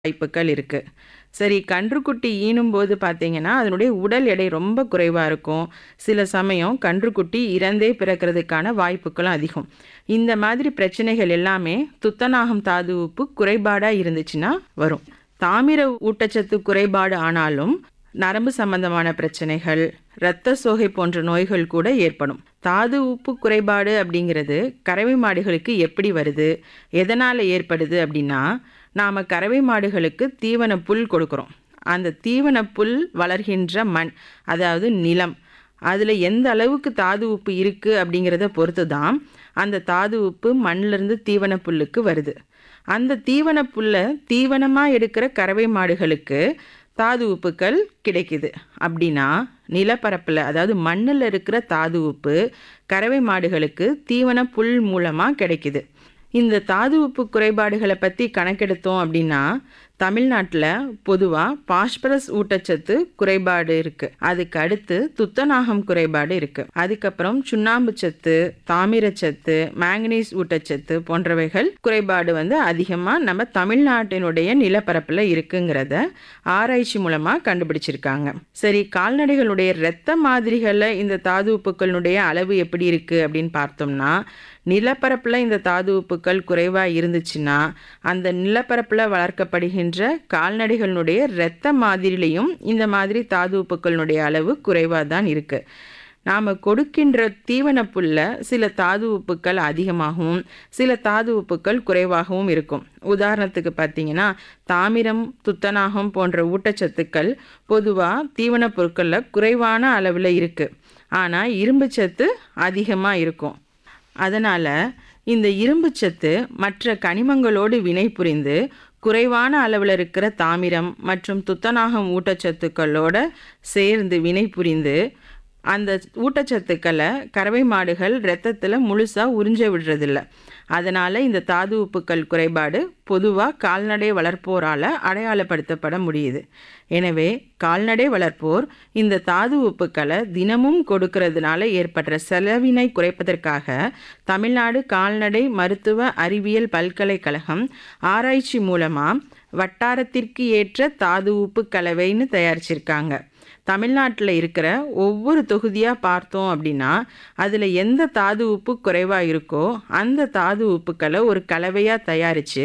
வாய்ப்புகள் இருக்கு. சரி கன்றுக்குட்டி ஈனும்போது பார்த்தீங்கன்னா, அதனுடைய உடல் எடை ரொம்ப குறைவா இருக்கும். சில சமயம் கன்றுக்குட்டி இறந்தே பிறக்கிறதுக்கான வாய்ப்புகளும் அதிகம். இந்த மாதிரி பிரச்சனைகள் எல்லாமே துத்தநாகம் தாது உப்பு குறைபாடா இருந்துச்சுன்னா வரும். தாமிர ஊட்டச்சத்து குறைபாடு ஆனாலும், நரம்பு சம்பந்தமான பிரச்சனைகள், இரத்த சோகை போன்ற நோய்கள் கூட ஏற்படும். தாது உப்பு குறைபாடு அப்படிங்கிறது கறவை மாடுகளுக்கு எப்படி வருது? எதனால ஏற்படுது அப்படின்னா, நாம கறவை மாடுகளுக்கு தீவன புல் கொடுக்கிறோம். அந்த தீவன புல் வளர்கின்ற மண், அதாவது நிலம். அதுல எந்த அளவுக்கு தாது உப்பு இருக்கு அப்படிங்கிறத பொறுத்து தான், அந்த தாது உப்பு மண்ணிலிருந்து தீவன புல்லுக்கு வருது. அந்த தீவன புல்ல தீவனமா எடுக்கிற கறவை மாடுகளுக்கு தாது உப்புக்கள் கிடைக்குது. அப்படின்னா, நிலப்பரப்புல அதாவது மண்ணுல இருக்கிற தாது உப்பு கறவை மாடுகளுக்கு தீவன புல் மூலமா கிடைக்குது. இந்த தாது உப்பு குறைபாடுகள பத்தி கணக்கெடுத்தோம் அப்படின்னா, தமிழ்நாட்டுல பொதுவா பாஸ்பரஸ் ஊட்டச்சத்து குறைபாடு இருக்கு. அதுக்கு அடுத்து துத்தநாகம் குறைபாடு இருக்கு. அதுக்கப்புறம் சுண்ணாம்பு சத்து, தாமிரச்சத்து, மாங்கனீஸ் ஊட்டச்சத்து போன்றவைகள் குறைபாடு வந்து அதிகமா நம்ம தமிழ்நாட்டினுடைய நிலப்பரப்புல இருக்குங்கிறத ஆராய்ச்சி மூலமா கண்டுபிடிச்சிருக்காங்க. சரி கால்நடைகளுடைய இரத்த மாதிரிகள்ல இந்த தாது உப்புக்களுடைய அளவு எப்படி இருக்கு அப்படின்னு பார்த்தோம்னா, நிலப்பரப்புல இந்த தாது உப்புக்கள் குறைவா இருந்துச்சுன்னா, அந்த நிலப்பரப்புல வளர்க்கப்படுகின்ற கால்நடைகளினுடைய இரத்த மாதிரியிலயும் இந்த மாதிரி தாது உப்புக்களினுடைய அளவு குறைவா தான் இருக்கு. நாம கொடுக்கின்ற தீவன புல்ல சில தாது உப்புக்கள் அதிகமாகவும், சில தாது உப்புக்கள் குறைவாகவும் இருக்கும். உதாரணத்துக்கு பார்த்தீங்கன்னா, தாமிரம், துத்தநாகம் போன்ற ஊட்டச்சத்துக்கள் பொதுவா தீவன பொருட்கள்ல குறைவான அளவுல இருக்கு. ஆனா இரும்புச்சத்து அதிகமா இருக்கும். அதனால இந்த இரும்புச்சத்து மற்ற கனிமங்களோடு வினைபுரிந்து, குறைவான அளவுல இருக்கிற தாமிரம் மற்றும் துத்தநாகம் ஊட்டச்சத்துக்களோட சேர்ந்து வினைபுரிந்து, அந்த ஊட்டச்சத்துக்கள கறவை மாடுகள் இரத்தத்துல முழுசா உறிஞ்ச விடுறதில்ல. அதனால இந்த தாது உப்புக்கள் குறைபாடு பொதுவா கால்நடை வளர்ப்போரால அடையாளப்படுத்தப்பட முடியுது. எனவே, கால்நடை வளர்ப்போர் இந்த தாது உப்புக்கள தினமும் கொடுக்கிறதுனால ஏற்படுற செலவினை குறைப்பதற்காக, தமிழ்நாடு கால்நடை மருத்துவ அறிவியல் பல்கலைக்கழகம் ஆராய்ச்சி மூலமா வட்டாரத்திற்கு ஏற்ற தாது உப்பு கலவைன்னு தயாரிச்சிருக்காங்க. தமிழ்நாட்டுல இருக்கிற ஒவ்வொரு தொகுதியா பார்த்தோம் அப்படின்னா, அதுல எந்த தாது உப்பு குறைவா இருக்கோ, அந்த தாது உப்புக்கள ஒரு கலவையா தயாரிச்சு,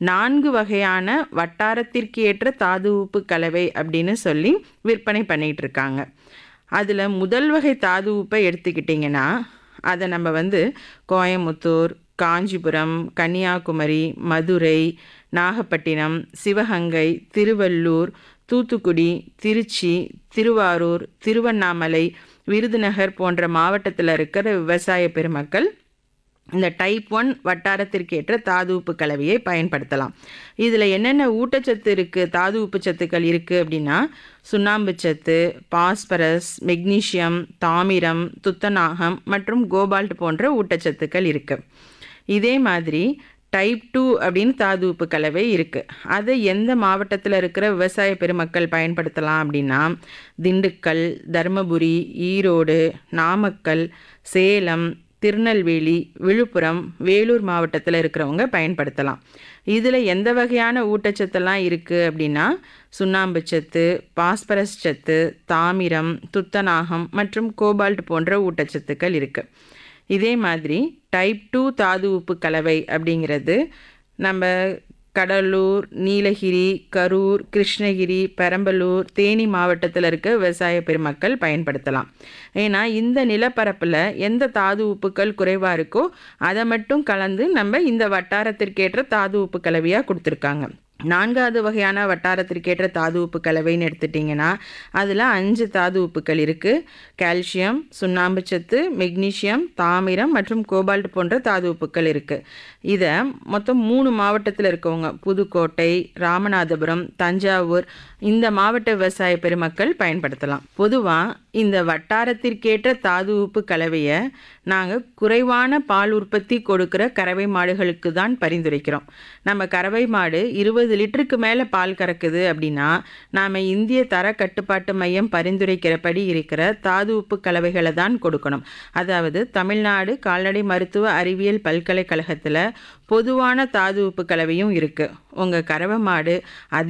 4 வகையான வட்டாரத்திற்கு ஏற்ற தாது உப்பு கலவை அப்படின்னு சொல்லி விற்பனை பண்ணிட்டு இருக்காங்க. அதுல முதல் வகை தாது உப்ப எடுத்துக்கிட்டீங்கன்னா, அத நம்ம வந்து கோயமுத்தூர், காஞ்சிபுரம், கன்னியாகுமரி, மதுரை, நாகப்பட்டினம், சிவகங்கை, திருவள்ளூர், தூத்துக்குடி, திருச்சி, திருவாரூர், திருவண்ணாமலை, விருதுநகர் போன்ற மாவட்டத்துல இருக்கிற விவசாய பெருமக்கள் இந்த டைப் 1 வட்டாரத்திற்கு ஏற்ற தாது உப்பு கலவையை பயன்படுத்தலாம். இதுல என்னென்ன ஊட்டச்சத்து இருக்கு, தாது உப்பு சத்துக்கள் இருக்கு அப்படின்னா, சுண்ணாம்பு சத்து, பாஸ்பரஸ், மெக்னீசியம், தாமிரம், துத்தநாகம் மற்றும் கோபால்ட் போன்ற ஊட்டச்சத்துக்கள் இருக்கு. இதே மாதிரி டைப் 2 அப்படின்னு தாது உப்பு கலவை இருக்கு. அத எந்த மாவட்டத்துல இருக்கிற விவசாய பெருமக்கள் பயன்படுத்தலாம் அப்படின்னா, திண்டுக்கல், தர்மபுரி, ஈரோடு, நாமக்கல், சேலம், திருநெல்வேலி, விழுப்புரம், வேலூர் மாவட்டத்துல இருக்கிறவங்க பயன்படுத்தலாம். இதுல எந்த வகையான ஊட்டச்சத்தெல்லாம் இருக்கு அப்படின்னா, சுண்ணாம்பு சத்து, பாஸ்பரஸ் சத்து, தாமிரம், துத்தநாகம் மற்றும் கோபால்ட் போன்ற ஊட்டச்சத்துக்கள் இருக்கு. இதே மாதிரி டைப் 2 தாது உப்பு கலவை அப்படிங்கிறது, நம்ம கடலூர், நீலகிரி, கரூர், கிருஷ்ணகிரி, பெரம்பலூர், தேனி மாவட்டத்துல இருக்க விவசாய பெருமக்கள் பயன்படுத்தலாம். ஏன்னா, இந்த நிலப்பரப்புல எந்த தாது உப்புக்கள் குறைவா இருக்கோ, அத மட்டும் கலந்து நம்ம இந்த வட்டாரத்திற்கேற்ற தாது உப்பு கலவையா குடுத்திருக்காங்க. 4வது வகையான வட்டாரத்திற்கேற்ற தாது உப்பு கலவைன்னு எடுத்துட்டீங்கன்னா, அதுல 5 தாது உப்புக்கள் இருக்கு. கால்சியம், சுண்ணாம்பு சத்து, மெக்னீசியம், தாமிரம் மற்றும் கோபால்ட் போன்ற தாது உப்புக்கள் இருக்கு. இத மொத்தம் 3 மாவட்டத்துல இருக்கவங்க புதுக்கோட்டை, ராமநாதபுரம், தஞ்சாவூர் இந்த மாவட்ட விவசாய பெருமக்கள் பயன்படுத்தலாம். பொதுவா இந்த வட்டாரத்திற்கேற்ற தாது உப்பு கலவையை நாங்கள் குறைவான பால் உற்பத்தி கொடுக்குற கறவை மாடுகளுக்கு தான் பரிந்துரைக்கிறோம் நம்ம கறவை மாடு இருபது லிட்டருக்கு மேலே பால் கறக்குது அப்படின்னா நாம் இந்திய தர கட்டுப்பாட்டு மையம் பரிந்துரைக்கிறபடி இருக்கிற தாது உப்பு கலவைகளை தான் கொடுக்கணும் அதாவது தமிழ்நாடு கால்நடை மருத்துவ அறிவியல் பல்கலைக்கழகத்தில் பொதுவான தாது உப்பு கலவையும் இருக்குது உங்கள் கறவை மாடு அதிக